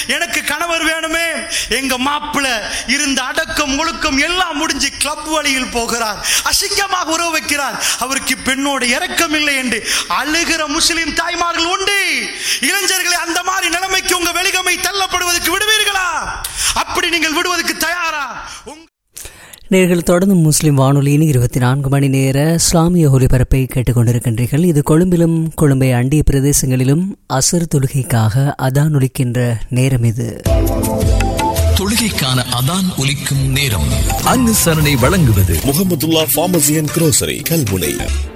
எனக்கு கணவர் வேணுமே எங்க மாப்பிள்ள இருந்த அடக்கம் ஒழுக்கம் எல்லாம் முடிஞ்சு கிளப் வழியில் போகிறார் அசிங்கமாக உறவு வைக்கிறார் அவருக்கு பெண்ணோட இரக்கம் இல்லை என்று அழுகிற முஸ்லிம் தாய்மார்கள் உண்டு இளைஞர்களை அந்த மாதிரி நிலைமைக்கு உங்க வெளிகமை தள்ளப்படுவதற்கு விடுவீர்களா அப்படி நீங்கள் விடுவதற்கு தயாரா உங்க நேர்கள் தொடர்ந்து முஸ்லிம் வானொலியின் இருபத்தி நான்கு மணி நேர இஸ்லாமிய ஒலிபரப்பை கேட்டுக்கொண்டிருக்கின்றீர்கள் இது கொழும்பிலும் கொழும்பை அண்டிய பிரதேசங்களிலும் அசர் தொழுகைக்காக அதான் ஒலிக்கின்ற நேரம் இது தொழுகைக்கான அதான் ஒலிக்கும் நேரம் அனுசரணை வழங்குவது Mohamedulla pharmacy and grocery Kalmunai